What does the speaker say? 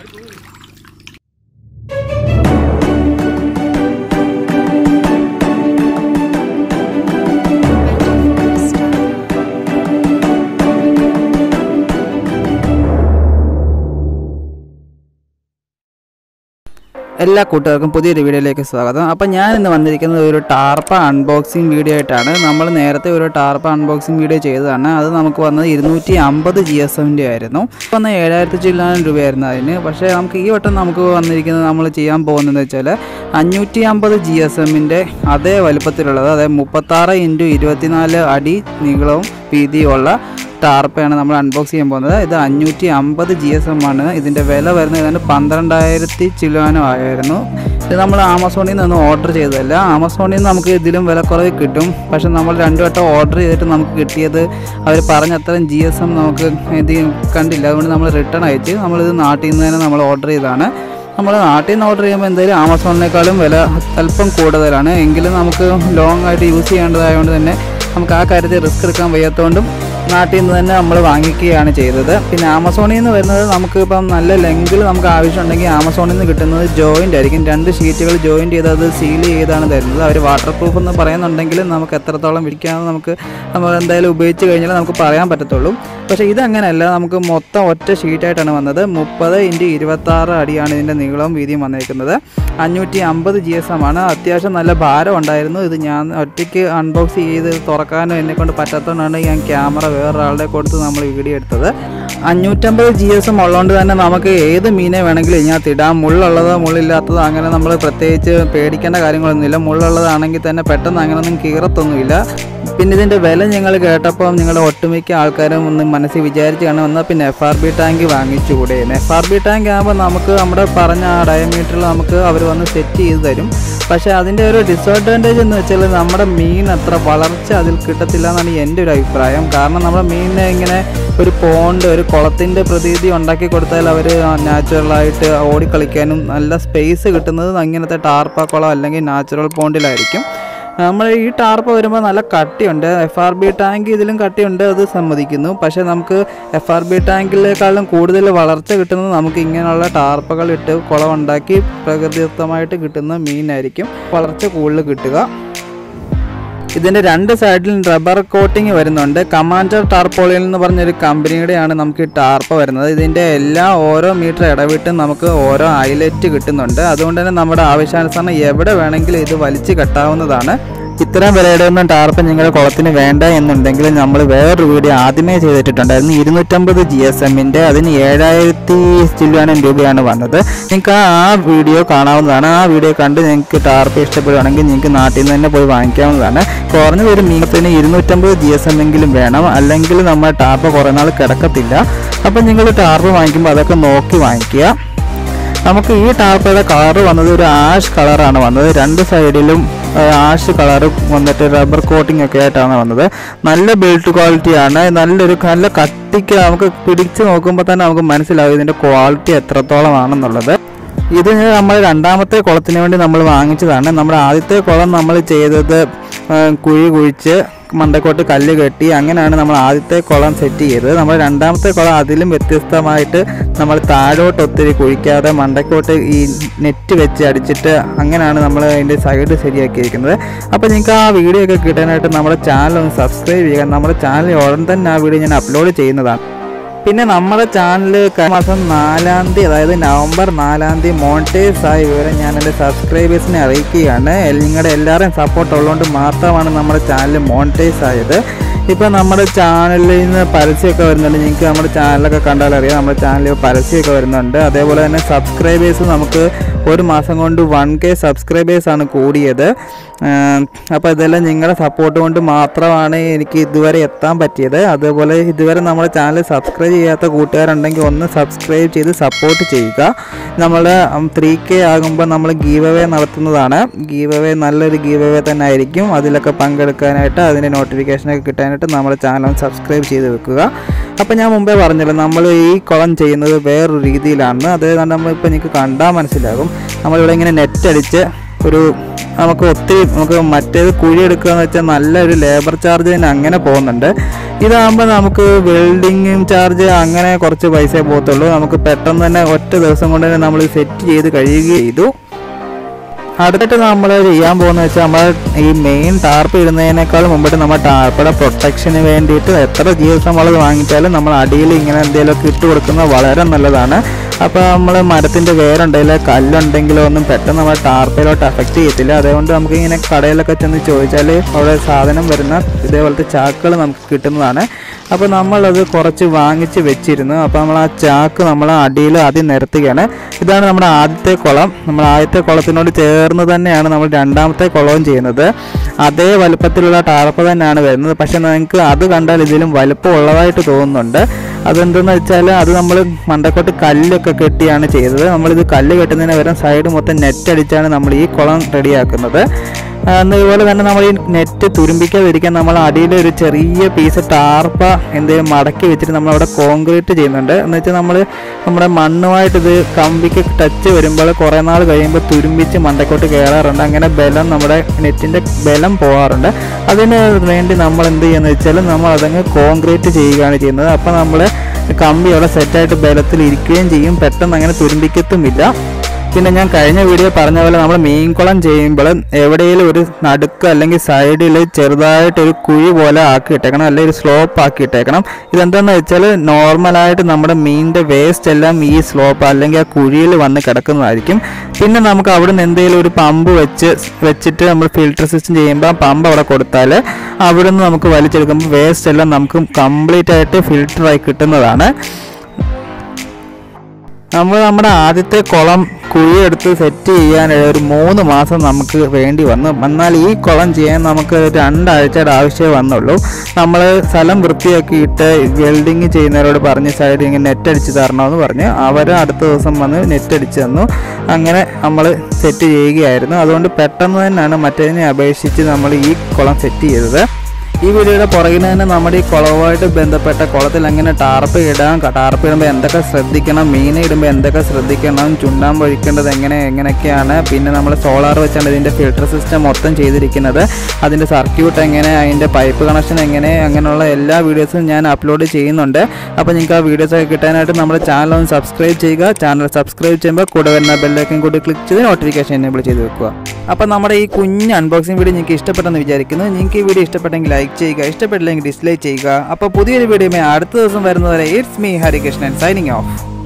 എല്ലാ കൂട്ടുകാർക്കും പുതിയൊരു വീഡിയോയിലേക്ക് സ്വാഗതം അപ്പം ഞാൻ ഇന്ന് വന്നിരിക്കുന്നത് ഒരു ടാർപ്പ അൺബോക്സിങ് വീഡിയോ ആയിട്ടാണ് നമ്മൾ നേരത്തെ ഒരു ടാർപ്പ അൺബോക്സിങ് വീഡിയോ ചെയ്തതാണ് അത് നമുക്ക് വന്നത് ഇരുന്നൂറ്റി അമ്പത് ജി എസ് എമ്മിൻ്റെ ആയിരുന്നു വന്ന ഏഴായിരത്തി ചില്ലാനം രൂപയായിരുന്നു അതിന് പക്ഷേ നമുക്ക് ഈ വട്ടം നമുക്ക് വന്നിരിക്കുന്നത് നമ്മൾ ചെയ്യാൻ പോകുന്നതെന്ന് വെച്ചാൽ അഞ്ഞൂറ്റി അമ്പത് ജി എസ് എമ്മിൻ്റെ അതേ വലുപ്പത്തിലുള്ളത് അതായത് മുപ്പത്താറ് ഇൻറ്റു ഇരുപത്തിനാല് അടി നീളവും വീതിയുമുള്ള ടാർപ്പയാണ് നമ്മൾ അൺബോക്സ് ചെയ്യാൻ പോകുന്നത് ഇത് അഞ്ഞൂറ്റി അമ്പത് ജി എസ് എം ആണ് ഇതിൻ്റെ വില വരുന്നത് ഏതാണ്ട് പന്ത്രണ്ടായിരത്തി ചില്ലാനം ആയിരുന്നു ഇത് നമ്മൾ ആമസോണിൽ നിന്ന് ഓർഡർ ചെയ്തതല്ല ആമസോണിൽ നിന്ന് നമുക്ക് ഇതിലും വിലക്കുറവ് കിട്ടും പക്ഷെ നമ്മൾ രണ്ടു വട്ടം ഓർഡർ ചെയ്തിട്ട് നമുക്ക് കിട്ടിയത് അവർ പറഞ്ഞ അത്രയും ജി എസ് എം നമുക്ക് ഇത് കണ്ടില്ല അതുകൊണ്ട് നമ്മൾ റിട്ടേൺ അയച്ച് നമ്മളിത് നാട്ടിൽ നിന്ന് തന്നെ നമ്മൾ ഓർഡർ ചെയ്തതാണ് നമ്മൾ നാട്ടിൽ നിന്ന് ഓർഡർ ചെയ്യുമ്പോൾ എന്തായാലും ആമസോണിനേക്കാളും വില അല്പം കൂടുതലാണ് എങ്കിലും നമുക്ക് ലോങ് ആയിട്ട് യൂസ് ചെയ്യേണ്ടതായതുകൊണ്ട് തന്നെ നമുക്ക് ആ കാര്യത്തിൽ റിസ്ക് എടുക്കാൻ വയ്യാത്തതുകൊണ്ടും നാട്ടിൽ നിന്ന് തന്നെ നമ്മൾ വാങ്ങിക്കുകയാണ് ചെയ്തത് പിന്നെ ആമസോണിൽ നിന്ന് വരുന്നത് നമുക്ക് ഇപ്പം നല്ല ലെങ്കിൽ നമുക്ക് ആവശ്യമുണ്ടെങ്കിൽ ആമസോണിൽ നിന്ന് കിട്ടുന്നത് ജോയിൻ്റ് ആയിരിക്കും രണ്ട് ഷീറ്റുകൾ ജോയിൻ്റ് ചെയ്ത് അത് സീൽ ചെയ്താണ് തരുന്നത് അവർ വാട്ടർ പ്രൂഫ് എന്ന് പറയുന്നുണ്ടെങ്കിലും നമുക്ക് എത്രത്തോളം പിടിക്കാമെന്ന് നമുക്ക് നമ്മൾ എന്തായാലും ഉപയോഗിച്ച് കഴിഞ്ഞാൽ നമുക്ക് പറയാൻ പറ്റത്തുള്ളൂ പക്ഷേ ഇതങ്ങനെയല്ല നമുക്ക് മൊത്തം ഒറ്റ ഷീറ്റായിട്ടാണ് വന്നത് മുപ്പത് ഇൻറ്റു ഇരുപത്താറ് അടിയാണ് ഇതിൻ്റെ നീളവും വീതിയും വന്നേക്കുന്നത് അഞ്ഞൂറ്റി അമ്പത് ജി എസ് എം ആണ് അത്യാവശ്യം നല്ല ഭാരം ഉണ്ടായിരുന്നു ഇത് ഞാൻ ഒറ്റയ്ക്ക് അൺബോക്സ് ചെയ്ത് തുറക്കാനോ എന്നെ കൊണ്ട് പറ്റാത്തതുകൊണ്ടാണ് ഞാൻ ക്യാമറ വേറൊരാളുടെ കൊടുത്ത് നമ്മൾ വീഡിയോ എടുത്തത് അഞ്ഞൂറ്റമ്പത് ജി എസ് എം ഉള്ളതുകൊണ്ട് തന്നെ നമുക്ക് ഏത് മീനെ വേണമെങ്കിലും ഇതിനകത്ത് ഇടാം മുള്ളുള്ളതോ മുള്ളില്ലാത്തതോ അങ്ങനെ നമ്മൾ പ്രത്യേകിച്ച് പേടിക്കേണ്ട കാര്യങ്ങളൊന്നുമില്ല മുള്ളുള്ളതാണെങ്കിൽ തന്നെ പെട്ടെന്ന് അങ്ങനെയൊന്നും കീറത്തൊന്നുമില്ല പിന്നെ ഇതിൻ്റെ വില ഞങ്ങൾ കേട്ടപ്പോൾ നിങ്ങളുടെ ഒട്ടുമിക്ക ആൾക്കാരും ഒന്ന് മനസ്സിൽ വിചാരിച്ച് കാണും എന്നാൽ പിന്നെ എഫ് ആർ ബി ടാങ്ക് വാങ്ങിച്ചുകൂടെ എഫ് ആർ ബി ടാങ്ക് ആകുമ്പോൾ നമുക്ക് നമ്മുടെ പറഞ്ഞ ആ ഡയമീറ്ററിൽ നമുക്ക് അവർ വന്ന് സെറ്റ് ചെയ്ത് തരും പക്ഷേ അതിൻ്റെ ഒരു ഡിസഡ്വാൻറ്റേജ് എന്ന് വെച്ചാൽ നമ്മുടെ മീൻ അത്ര വളർച്ച അതിൽ കിട്ടത്തില്ല എന്നാണ് എൻ്റെ ഒരു അഭിപ്രായം കാരണം നമ്മുടെ മീനിനെ ഇങ്ങനെ ഒരു പോണ്ട് ഒരു കുളത്തിൻ്റെ പ്രതീതി ഉണ്ടാക്കി കൊടുത്താൽ അവർ നാച്ചുറലായിട്ട് ഓടിക്കളിക്കാനും നല്ല സ്പേസ് കിട്ടുന്നത് ഇങ്ങനത്തെ ടാർപ്പ കുളം അല്ലെങ്കിൽ നാച്ചുറൽ പോണ്ടിലായിരിക്കും നമ്മൾ ഈ ടാർപ്പ വരുമ്പോൾ നല്ല കട്ടിയുണ്ട് എഫ് ആർ ബി ടാങ്ക് ഇതിലും കട്ടിയുണ്ട് അത് സമ്മതിക്കുന്നു പക്ഷേ നമുക്ക് എഫ് ആർ ബി ടാങ്കിലേക്കാളും കൂടുതൽ വളർച്ച കിട്ടുന്നത് നമുക്ക് ഇങ്ങനെയുള്ള ടാർപ്പകൾ ഇട്ട് കുളം ഉണ്ടാക്കി പ്രകൃതിദത്തമായിട്ട് കിട്ടുന്ന മീനായിരിക്കും വളർച്ച കൂടുതൽ കിട്ടുക ഇതിൻ്റെ രണ്ട് സൈഡിലും റബ്ബർ കോട്ടിങ് വരുന്നുണ്ട് കമാൻഡർ ടാർപോളിൽ എന്ന് പറഞ്ഞൊരു കമ്പനിയുടെയാണ് നമുക്ക് ഈ ടാർപ്പ വരുന്നത് ഇതിൻ്റെ എല്ലാ ഓരോ മീറ്റർ ഇടവിട്ടും നമുക്ക് ഓരോ ഐലറ്റ് കിട്ടുന്നുണ്ട് അതുകൊണ്ട് തന്നെ നമ്മുടെ ആവശ്യാനുസരണം എവിടെ വേണമെങ്കിലും ഇത് വലിച്ചു കെട്ടാവുന്നതാണ് ഇത്തരം വിലയുടെ ഒന്നും ടാർപ്പ് നിങ്ങളുടെ കുളത്തിന് വേണ്ട എന്നുണ്ടെങ്കിൽ നമ്മൾ വേറൊരു വീഡിയോ ആദ്യമേ ചെയ്തിട്ടുണ്ടായിരുന്നു ഇരുന്നൂറ്റമ്പത് ജി എസ് എമ്മിൻ്റെ അതിന് ഏഴായിരത്തി ചില്ലാനം രൂപയാണ് വന്നത് നിങ്ങൾക്ക് ആ വീഡിയോ കാണാവുന്നതാണ് ആ വീഡിയോ കണ്ട് നിങ്ങൾക്ക് ടാർപ്പ് ഇഷ്ടപ്പെടുകയാണെങ്കിൽ നിങ്ങൾക്ക് നാട്ടിൽ നിന്ന് തന്നെ പോയി വാങ്ങിക്കാവുന്നതാണ് കുറഞ്ഞത് ഒരു മീനത്തിന് ഇരുന്നൂറ്റമ്പത് ജി എസ് എം എങ്കിലും വേണം അല്ലെങ്കിൽ നമ്മുടെ ടാർപ്പ് കുറേ നാൾ കിടക്കത്തില്ല അപ്പം നിങ്ങൾ ടാർപ്പ് വാങ്ങിക്കുമ്പോൾ അതൊക്കെ നോക്കി വാങ്ങിക്കുക നമുക്ക് ഈ ടാർപ്പയുടെ കളർ വന്നത് ഒരു ആഷ് കളറാണ് വന്നത് രണ്ട് സൈഡിലും ആഷ് കളർ വന്നിട്ട് റബ്ബർ കോട്ടിംഗ് ഒക്കെ ആയിട്ടാണ് വന്നത് നല്ല ബിൽഡ് ക്വാളിറ്റിയാണ് നല്ലൊരു നല്ല കട്ടിക്ക് നമുക്ക് പിടിച്ച് നോക്കുമ്പോൾ തന്നെ നമുക്ക് മനസ്സിലാവും ഇതിൻ്റെ ക്വാളിറ്റി എത്രത്തോളമാണെന്നുള്ളത് ഇത് നമ്മൾ രണ്ടാമത്തെ കുളത്തിന് വേണ്ടി നമ്മൾ വാങ്ങിച്ചതാണ് നമ്മുടെ ആദ്യത്തെ കുളം നമ്മൾ ചെയ്തത് ആ, കുഴി കുഴിച്ച് മണ്ടക്കോട്ട് കല്ല് കെട്ടി അങ്ങനെയാണ് നമ്മൾ ആദ്യത്തെ കുളം സെറ്റ് ചെയ്തത് നമ്മൾ രണ്ടാമത്തെ കുളം അതിലും വ്യത്യസ്തമായിട്ട് നമ്മൾ താഴോട്ട് ഒത്തിരി കുഴിക്കാതെ മണ്ടക്കോട്ട് ഈ നെറ്റ് വെച്ച് അടിച്ചിട്ട് അങ്ങനെയാണ് നമ്മൾ അതിൻ്റെ സൈഡ് ശരിയാക്കിയിരിക്കുന്നത് അപ്പോൾ നിങ്ങൾക്ക് ആ വീഡിയോ ഒക്കെ കിട്ടാനായിട്ട് നമ്മുടെ ചാനൽ ഒന്ന് സബ്സ്ക്രൈബ് ചെയ്യുക നമ്മുടെ ചാനൽ ഉടൻ തന്നെ ആ വീഡിയോ ഞാൻ അപ്ലോഡ് ചെയ്യുന്നതാണ് പിന്നെ നമ്മുടെ ചാനൽ കഴിഞ്ഞ മാസം നാലാം തീയതി അതായത് നവംബർ നാലാം തീയതി മോണിറ്റൈസ് ആയ വിവരം ഞാൻ എൻ്റെ സബ്സ്ക്രൈബേഴ്സിനെ അറിയിക്കുകയാണ് എൽ- നിങ്ങളുടെ എല്ലാവരുടെയും സപ്പോർട്ട് ഉള്ളതുകൊണ്ട് മാത്രമാണ് നമ്മുടെ ചാനൽ മോണിറ്റൈസ് ആയത് ഇപ്പോൾ നമ്മുടെ ചാനലിൽ നിന്ന് പരസ്യമൊക്കെ വരുന്നുണ്ട് നിങ്ങൾക്ക് നമ്മുടെ ചാനലൊക്കെ കണ്ടാൽ അറിയാം നമ്മുടെ ചാനലിൽ പരസ്യമൊക്കെ വരുന്നുണ്ട് അതേപോലെ തന്നെ സബ്സ്ക്രൈബേഴ്സ് നമുക്ക് ഒരു മാസം കൊണ്ട് വൺ കെ സബ്സ്ക്രൈബേഴ്സാണ് കൂടിയത് അപ്പോൾ ഇതെല്ലാം നിങ്ങളുടെ സപ്പോർട്ട് കൊണ്ട് മാത്രമാണ് എനിക്ക് ഇതുവരെ എത്താൻ പറ്റിയത് അതുപോലെ ഇതുവരെ നമ്മുടെ ചാനൽ സബ്സ്ക്രൈബ് ചെയ്യാത്ത കൂട്ടുകാരുണ്ടെങ്കിൽ ഒന്ന് സബ്സ്ക്രൈബ് ചെയ്ത് സപ്പോർട്ട് ചെയ്യുക നമ്മൾ ത്രീ കെ ആകുമ്പോൾ നമ്മൾ ഗീവ് അവേ നടത്തുന്നതാണ് ഗീവ് അവേ നല്ലൊരു ഗീവ് അവേ തന്നെ ആയിരിക്കും അതിലൊക്കെ പങ്കെടുക്കാനായിട്ട് അതിൻ്റെ നോട്ടിഫിക്കേഷനൊക്കെ കിട്ടാനായിട്ട് നമ്മുടെ ചാനൽ സബ്സ്ക്രൈബ് ചെയ്ത് വെക്കുക അപ്പോൾ ഞാൻ മുമ്പേ പറഞ്ഞല്ലോ നമ്മൾ ഈ കുളം ചെയ്യുന്നത് വേറൊരു രീതിയിലാണ് അത് നമ്മളിപ്പോൾ നിങ്ങൾക്ക് കണ്ടാൽ മനസ്സിലാകും നമ്മളിവിടെ ഇങ്ങനെ നെറ്റ് അടിച്ച് ഒരു നമുക്ക് ഒത്തിരി നമുക്ക് മറ്റേത് കുഴി എടുക്കുക എന്ന് വെച്ചാൽ നല്ലൊരു ലേബർ ചാർജ് തന്നെ അങ്ങനെ പോകുന്നുണ്ട് ഇതാകുമ്പോൾ നമുക്ക് വെൽഡിങ്ങും ചാർജ് അങ്ങനെ കുറച്ച് പൈസ പോകത്തുള്ളൂ നമുക്ക് പെട്ടെന്ന് തന്നെ ഒറ്റ ദിവസം കൊണ്ട് തന്നെ നമ്മൾ സെറ്റ് ചെയ്ത് കഴിയുകയും ചെയ്തു അടുത്തിട്ട് നമ്മൾ ചെയ്യാൻ പോകുന്നത് വെച്ചാൽ നമ്മൾ ഈ മെയിൻ ടാർപ്പ് ഇടുന്നതിനേക്കാൾ മുമ്പിട്ട് നമ്മൾ ടാർപ്പയുടെ പ്രൊട്ടക്ഷന് വേണ്ടിയിട്ട് എത്ര ജി എസ് നമ്മൾ വാങ്ങിച്ചാലും നമ്മൾ അടിയിൽ ഇങ്ങനെ എന്തെങ്കിലുമൊക്കെ ഇട്ട് കൊടുക്കുന്നത് വളരെ നല്ലതാണ് അപ്പോൾ നമ്മൾ മരത്തിൻ്റെ വേരുണ്ടെങ്കിൽ കല്ലുണ്ടെങ്കിലോ ഒന്നും പെട്ടെന്ന് നമ്മൾ ടാർപ്പയിലോട്ട് അഫക്റ്റ് ചെയ്യത്തില്ല അതുകൊണ്ട് നമുക്ക് ഇങ്ങനെ കടയിലൊക്കെ ചെന്ന് ചോദിച്ചാൽ അവിടെ സാധനം വരുന്ന ഇതേപോലത്തെ ചാക്കുകൾ നമുക്ക് കിട്ടുന്നതാണ് അപ്പോൾ നമ്മളത് കുറച്ച് വാങ്ങിച്ച് വെച്ചിരുന്നു അപ്പോൾ നമ്മൾ ആ ചാക്ക് നമ്മൾ അടിയിൽ ആദ്യം നിരത്തുകയാണ് ഇതാണ് നമ്മുടെ ആദ്യത്തെ കുളം നമ്മൾ ആദ്യത്തെ കുളത്തിനോട് ചേർന്ന് തന്നെയാണ് നമ്മൾ രണ്ടാമത്തെ കുളവും ചെയ്യുന്നത് അതേ വലുപ്പത്തിലുള്ള ടാർപ്പ് തന്നെയാണ് വരുന്നത് പക്ഷെ നിങ്ങൾക്ക് അത് കണ്ടാൽ ഇതിലും വലുപ്പം ഉള്ളതായിട്ട് തോന്നുന്നുണ്ട് അതെന്തെന്ന് വെച്ചാൽ അത് നമ്മൾ മണ്ടക്കോട്ട് കല്ലൊക്കെ കെട്ടിയാണ് ചെയ്തത് നമ്മളിത് കല്ല് കെട്ടുന്നതിന് പകരം സൈഡ് മൊത്തം നെറ്റ് അടിച്ചാണ് നമ്മൾ ഈ കുളം റെഡിയാക്കുന്നത് അതുപോലെ തന്നെ നമ്മൾ ഈ നെറ്റ് തുരുമ്പിക്കാതിരിക്കാൻ നമ്മൾ അടിയിൽ ഒരു ചെറിയ പീസ് ടാർപ്പ എന്തെങ്കിലും മടക്കി വെച്ചിട്ട് നമ്മൾ അവിടെ കോൺക്രീറ്റ് ചെയ്യുന്നുണ്ട് എന്ന് വെച്ചാൽ നമ്മൾ നമ്മുടെ മണ്ണുമായിട്ട് ഇത് കമ്പിക്ക് ടച്ച് വരുമ്പോൾ കുറേ നാൾ കഴിയുമ്പോൾ തുരുമ്പിച്ച് മണ്ടക്കോട്ട് കയറാറുണ്ട് അങ്ങനെ ബലം നമ്മുടെ നെറ്റിൻ്റെ ബലം പോകാറുണ്ട് അതിന് വേണ്ടി നമ്മൾ എന്ത് ചെയ്യുന്നത് വെച്ചാൽ നമ്മൾ അതങ്ങ് കോൺക്രീറ്റ് ചെയ്യുകയാണ് ചെയ്യുന്നത് അപ്പോൾ നമ്മൾ കമ്പി അവിടെ സെറ്റായിട്ട് ബലത്തിൽ ഇരിക്കുകയും ചെയ്യും പെട്ടെന്ന് അങ്ങനെ തുരുമ്പിക്കത്തുമില്ല പിന്നെ ഞാൻ കഴിഞ്ഞ വീഡിയോ പറഞ്ഞ പോലെ നമ്മൾ മീൻകുളം ചെയ്യുമ്പോൾ എവിടെയെങ്കിലും ഒരു നടുക്ക് അല്ലെങ്കിൽ സൈഡിൽ ചെറുതായിട്ട് ഒരു കുഴി പോലെ ആക്കി ഇട്ടേക്കണം അല്ലെങ്കിൽ ഒരു സ്ലോപ്പ് ആക്കി ഇട്ടേക്കണം ഇതെന്താണെന്ന് വെച്ചാൽ നോർമലായിട്ട് നമ്മുടെ മീനിൻ്റെ വേസ്റ്റ് എല്ലാം ഈ സ്ലോപ്പ് അല്ലെങ്കിൽ ആ കുഴിയിൽ വന്ന് കിടക്കുന്നതായിരിക്കും പിന്നെ നമുക്ക് അവിടെ നിന്ന് എന്തെങ്കിലും ഒരു പമ്പ് വെച്ച് വെച്ചിട്ട് നമ്മൾ ഫിൽട്ടർ സിസ്റ്റം ചെയ്യുമ്പോൾ ആ പമ്പ് അവിടെ കൊടുത്താൽ അവിടെ നിന്ന് നമുക്ക് വലിച്ചെടുക്കുമ്പോൾ വേസ്റ്റ് എല്ലാം നമുക്ക് കംപ്ലീറ്റ് ആയിട്ട് ഫിൽട്ടറായി കിട്ടുന്നതാണ് നമ്മൾ നമ്മുടെ ആദ്യത്തെ കുളം കുഴിയെടുത്ത് സെറ്റ് ചെയ്യാൻ ഒരു മൂന്ന് മാസം നമുക്ക് വേണ്ടി വന്നു എന്നാൽ ഈ കുളം ചെയ്യാൻ നമുക്ക് രണ്ടാഴ്ചയുടെ ആവശ്യമേ വന്നുള്ളൂ നമ്മൾ സ്ഥലം വൃത്തിയാക്കിയിട്ട് വെൽഡിങ് ചെയ്യുന്നവരോട് പറഞ്ഞ് സൈഡ് ഇങ്ങനെ നെറ്റ് അടിച്ച് തരണമെന്ന് പറഞ്ഞ് അവർ അടുത്ത ദിവസം വന്ന് നെറ്റ് അടിച്ച് തന്നു അങ്ങനെ നമ്മൾ സെറ്റ് ചെയ്യുകയായിരുന്നു അതുകൊണ്ട് പെട്ടെന്ന് തന്നെയാണ് മറ്റേതിനെ അപേക്ഷിച്ച് നമ്മൾ ഈ കുളം സെറ്റ് ചെയ്തത് ഈ വീഡിയോയുടെ പുറകിൽ തന്നെ നമ്മുടെ ഈ കുളവുമായിട്ട് ബന്ധപ്പെട്ട കുളത്തിൽ എങ്ങനെ ടാർപ്പ് ഇടാം ക- ടാർപ്പ് ഇടുമ്പോൾ എന്തൊക്കെ ശ്രദ്ധിക്കണം മീൻ ഇടുമ്പോൾ എന്തൊക്കെ ശ്രദ്ധിക്കണം ചുണ്ടാൻ ഒഴിക്കേണ്ടത് എങ്ങനെ എങ്ങനെയൊക്കെയാണ് പിന്നെ നമ്മൾ സോളാർ വെച്ചാണ് ഇതിൻ്റെ ഫിൽട്ടർ സിസ്റ്റം മൊത്തം ചെയ്തിരിക്കുന്നത് അതിൻ്റെ സർക്യൂട്ട് എങ്ങനെ അതിൻ്റെ പൈപ്പ് കണക്ഷൻ എങ്ങനെ അങ്ങനെയുള്ള എല്ലാ വീഡിയോസും ഞാൻ അപ്ലോഡ് ചെയ്യുന്നുണ്ട് അപ്പോൾ നിങ്ങൾക്ക് ആ വീഡിയോസൊക്കെ കിട്ടാനായിട്ട് നമ്മുടെ ചാനൽ ഒന്ന് സബ്സ്ക്രൈബ് ചെയ്യുക ചാനൽ സബ്സ്ക്രൈബ് ചെയ്യുമ്പോൾ കൂടെ വരുന്ന ബെല്ലൈക്കൻ കൂടി ക്ലിക്ക് ചെയ്ത് നോട്ടിഫിക്കേഷൻ എനേബിൾ ചെയ്ത് വെക്കുക അപ്പോൾ നമ്മുടെ ഈ കുഞ്ഞ് അൺബോക്സിംഗ് വീഡിയോ നിങ്ങൾക്ക് ഇഷ്ടപ്പെട്ടെന്ന് വിചാരിക്കുന്നു നിങ്ങൾക്ക് ഈ വീഡിയോ ഇഷ്ടപ്പെട്ടെങ്കിൽ ലൈക്ക് ചെയ്യുക ഇഷ്ടപ്പെട്ടില്ലെങ്കിൽ ഡിസ്ലൈക്ക് ചെയ്യുക അപ്പോൾ പുതിയൊരു വീഡിയോ അടുത്ത ദിവസം വരുന്നവരെ it's me Harikrishnan signing of